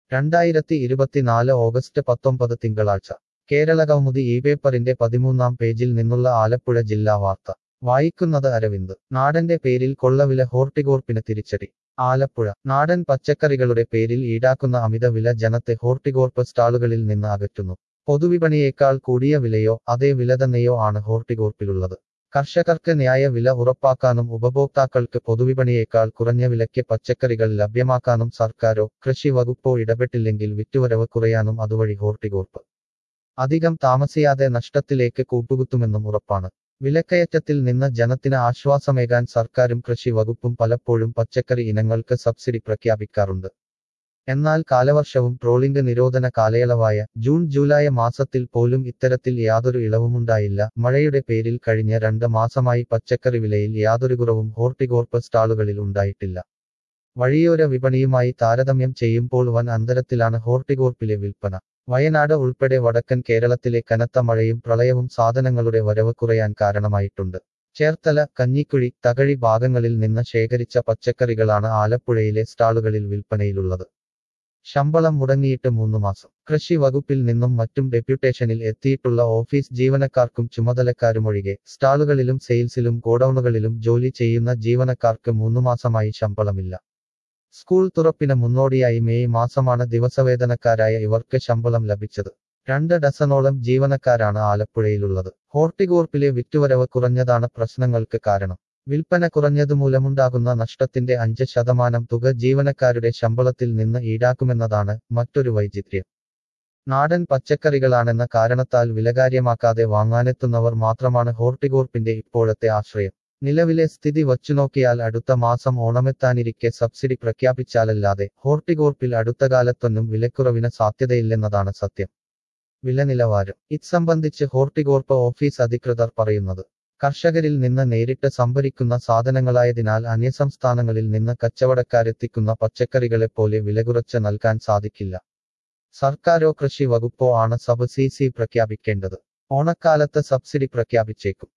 രണ്ടായിരത്തി ഇരുപത്തിനാല് ഓഗസ്റ്റ് പത്തൊമ്പത് തിങ്കളാഴ്ച കേരളകൗമുദി ഈ പേപ്പറിന്റെ പതിമൂന്നാം പേജിൽ നിന്നുള്ള ആലപ്പുഴ ജില്ലാ വാർത്ത വായിക്കുന്നത് അരവിന്ദ് നാടന്റെ പേരിൽ കൊള്ളവില ഹോർട്ടികോർപ്പിന് തിരിച്ചടി ആലപ്പുഴ നാടൻ പച്ചക്കറികളുടെ പേരിൽ ഈടാക്കുന്ന അമിത വില ജനത്തെ ഹോർട്ടികോർപ്പ് സ്റ്റാളുകളിൽ നിന്ന് അകറ്റുന്നു പൊതുവിപണിയേക്കാൾ കൂടിയ വിലയോ അതേ വില തന്നെയോ ആണ് ഹോർട്ടികോർപ്പിലുള്ളത് കർഷകർക്ക് ന്യായ വില ഉറപ്പാക്കാനും ഉപഭോക്താക്കൾക്ക് പൊതുവിപണിയേക്കാൾ കുറഞ്ഞ വിലയ്ക്ക് പച്ചക്കറികൾ ലഭ്യമാക്കാനും സർക്കാരോ കൃഷി വകുപ്പോ ഇടപെട്ടില്ലെങ്കിൽ വിറ്റുവരവ് കുറയാനും അതുവഴി ഹോർട്ടികോർപ്പ് അധികം താമസിയാതെ നഷ്ടത്തിലേക്ക് കൂപ്പുകുത്തുമെന്നും ഉറപ്പാണ് വിലക്കയറ്റത്തിൽ നിന്ന് ജനത്തിന് ആശ്വാസമേകാൻ സർക്കാരും കൃഷി വകുപ്പും പലപ്പോഴും പച്ചക്കറി ഇനങ്ങൾക്ക് സബ്സിഡി പ്രഖ്യാപിക്കാറുണ്ട് എന്നാൽ കാലവർഷവും ട്രോളിംഗ് നിരോധന കാലയളവായ ജൂൺ ജൂലൈ മാസത്തിൽ പോലും ഇത്തരത്തിൽ യാതൊരു ഇളവുമുണ്ടായില്ല മഴയുടെ പേരിൽ കഴിഞ്ഞ രണ്ട് മാസമായി പച്ചക്കറി വിലയിൽ യാതൊരു കുറവും ഹോർട്ടികോർപ്പ് സ്റ്റാളുകളിൽ ഉണ്ടായിട്ടില്ല വഴിയോര വിപണിയുമായി താരതമ്യം ചെയ്യുമ്പോൾ വൻ അന്തരത്തിലാണ് ഹോർട്ടികോർപ്പിലെ വിൽപ്പന വയനാട് ഉൾപ്പെടെ വടക്കൻ കേരളത്തിലെ കനത്ത മഴയും പ്രളയവും സാധനങ്ങളുടെ വരവ് കുറയാൻ കാരണമായിട്ടുണ്ട് ചേർത്തല കഞ്ഞിക്കുഴി തകഴി ഭാഗങ്ങളിൽ നിന്ന് ശേഖരിച്ച പച്ചക്കറികളാണ് ആലപ്പുഴയിലെ സ്റ്റാളുകളിൽ വിൽപ്പനയിലുള്ളത് ശമ്പളം മുടങ്ങിയിട്ട് മൂന്ന് മാസം കൃഷി വകുപ്പിൽ നിന്നും മറ്റും ഡെപ്യൂട്ടേഷനിൽ എത്തിയിട്ടുള്ള ഓഫീസ് ജീവനക്കാർക്കും ചുമതലക്കാരുമൊഴികെ സ്റ്റാളുകളിലും സെയിൽസിലും ഗോഡൌണുകളിലും ജോലി ചെയ്യുന്ന ജീവനക്കാർക്ക് മൂന്നു മാസമായി ശമ്പളമില്ല സ്കൂൾ തുറപ്പിന് മുന്നോടിയായി മെയ് മാസമാണ് ദിവസവേതനക്കാരായ ഇവർക്ക് ശമ്പളം ലഭിച്ചത് രണ്ട് ഡസനോളം ജീവനക്കാരാണ് ആലപ്പുഴയിലുള്ളത് ഹോർട്ടികോർപ്പിലെ വിറ്റുവരവ് കുറഞ്ഞതാണ് പ്രശ്നങ്ങൾക്ക് കാരണം വിൽപ്പന കുറഞ്ഞതുമൂലമുണ്ടാകുന്ന നഷ്ടത്തിന്റെ അഞ്ച് ശതമാനം തുക ജീവനക്കാരുടെ ശമ്പളത്തിൽ നിന്ന് ഈടാക്കുമെന്നതാണ് മറ്റൊരു വൈചിത്ര്യം നാടൻ പച്ചക്കറികളാണെന്ന കാരണത്താൽ വിലകാര്യമാക്കാതെ വാങ്ങാനെത്തുന്നവർ മാത്രമാണ് ഹോർട്ടികോർപ്പിന്റെ ഇപ്പോഴത്തെ ആശ്രയം നിലവിലെ സ്ഥിതി വച്ചുനോക്കിയാൽ അടുത്ത മാസം ഓണമെത്താനിരിക്കെ സബ്സിഡി പ്രഖ്യാപിച്ചാലല്ലാതെ ഹോർട്ടികോർപ്പിൽ അടുത്ത കാലത്തൊന്നും വിലക്കുറവിന് സാധ്യതയില്ലെന്നതാണ് സത്യം വില നിലവാരം ഇത് സംബന്ധിച്ച് ഹോർട്ടികോർപ്പ് ഓഫീസ് അധികൃതർ പറയുന്നത് കർഷകരിൽ നിന്ന് നേരിട്ട് സംഭരിക്കുന്ന സാധനങ്ങളായതിനാൽ അന്യസംസ്ഥാനങ്ങളിൽ നിന്ന് കച്ചവടക്കാരെത്തിക്കുന്ന പച്ചക്കറികളെപ്പോലെ വില കുറച്ച് നൽകാൻ സാധിക്കില്ല സർക്കാരോ കൃഷി വകുപ്പോ ആണ് സബ്സിഡി പ്രഖ്യാപിക്കേണ്ടത് ഓണക്കാലത്ത് സബ്സിഡി പ്രഖ്യാപിച്ചേക്കും